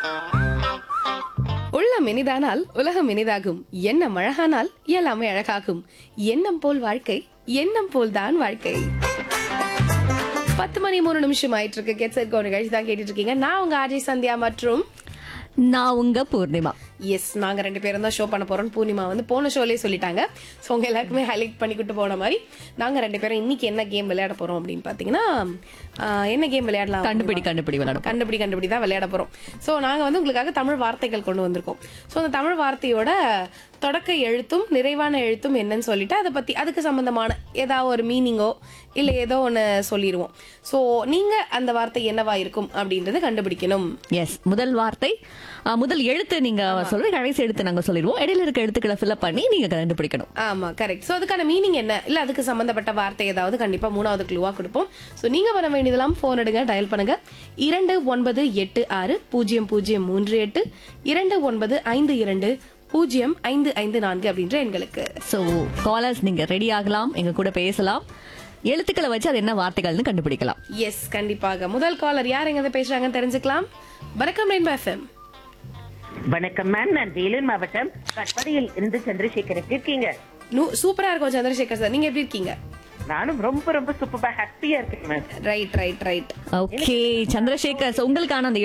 உள்ளம் இனிதானால் உலகம் இனிதாகும் எண்ணம் அழகானால் எல்லாமே அழகாகும் எண்ணம் போல் வாழ்க்கை எண்ணம் போல் தான் வாழ்க்கை பத்து மணி மூணு நிமிஷம் ஆயிட்டு இருக்கு கெட் செட் கோ நிகழ்ச்சி தான் கேட்டுட்டு இருக்கீங்க நான் உங்க அஜய் சந்தியா மற்றும் நான் உங்க பூர்ணிமா எஸ் நாங்க ரெண்டு பேரும் தான் ஷோ பண்ண போறோம் பூர்ணிமா வந்து போன ஷோலயே சொல்லிட்டாங்க ஸோ உங்க எல்லாருக்குமே ஹைலைட் பண்ணிக்கிட்டு போன மாதிரி நாங்க ரெண்டு பேரும் இன்னைக்கு என்ன கேம் விளையாட போறோம் அப்படின்னு பாத்தீங்கன்னா ஆஹ், என்ன கேம் விளையாடலாம் கண்டுபிடி கண்டுபிடி விளையாடும் கண்டுபிடி கண்டுபிடி தான் விளையாட போறோம் ஸோ நாங்க வந்து உங்களுக்காக தமிழ் வார்த்தைகள் கொண்டு வந்திருக்கோம் ஸோ அந்த தமிழ் வார்த்தையோட தொடக்க எழுத்தும் நிறைவான எழுத்தும் என்னன்னு சொல்லிட்டு அதை பத்தி அதுக்கு சம்பந்தமான ஏதாவது ஒரு மீனிங்கோ இல்ல ஏதோ ஒன்று சொல்லிடுவோம் ஸோ நீங்க அந்த வார்த்தை என்னவா இருக்கும் அப்படின்றத கண்டுபிடிக்கணும் எஸ் முதல் வார்த்தை ஆ, முதல் எழுத்து நீங்க சொல்ற கடைசி எழுத்து நாங்க சொல்லிடுவோம் இடையில இருக்க எழுத்துக்களை ஃபில்அப் பண்ணி நீங்க கண்டுபிடிக்கணும் ஆமா கரெக்ட் ஸோ அதுக்கான மீனிங் என்ன இல்ல அதுக்கு சம்பந்தப்பட்ட வார்த்தை ஏதாவது கண்டிப்பா மூணாவது க்ளூவா கொடுப்போம் ஸோ நீங்க பண்ண வேண்டியதெல்லாம் ஃபோன் எடுங்க டயல் பண்ணுங்க இரண்டு ஒன்பது எட்டு ஆறு பூஜ்ஜியம் பூஜ்ஜியம் மூன்று எட்டு இரண்டு ஒன்பது ஐந்து இரண்டு பூஜ்ஜியம் ஐந்து ஐந்து நான்கு அப்படின்ற எண்களுக்கு சோ காலர்ஸ் நீங்க ரெடி ஆகலாம் எங்க கூட பேசலாம் எழுத்துக்களை வச்சு அது என்ன வார்த்தைகள்னு கண்டுபிடிக்கலாம் எஸ் கண்டிப்பாக முதல் காலர் யார் எங்க பேசுறாங்கன்னு தெரிஞ்சுக்கலாம் வணக்கம் ரெயின்போ எஃப்எம் வணக்கம் மேம் நான் வேலூர் மாவட்டம் கட்படியில் இருந்து சந்திரசேகர் எப்படி இருக்கீங்க சூப்பரா இருக்கும் சந்திரசேகர் சார் நீங்க எப்படி இருக்கீங்க நானும் ரொம்ப ரொம்ப சூப்பரா ஹாப்பியா இருக்கேன் ma'am right right right okay Chandrasekhar so உங்களுக்கான அந்த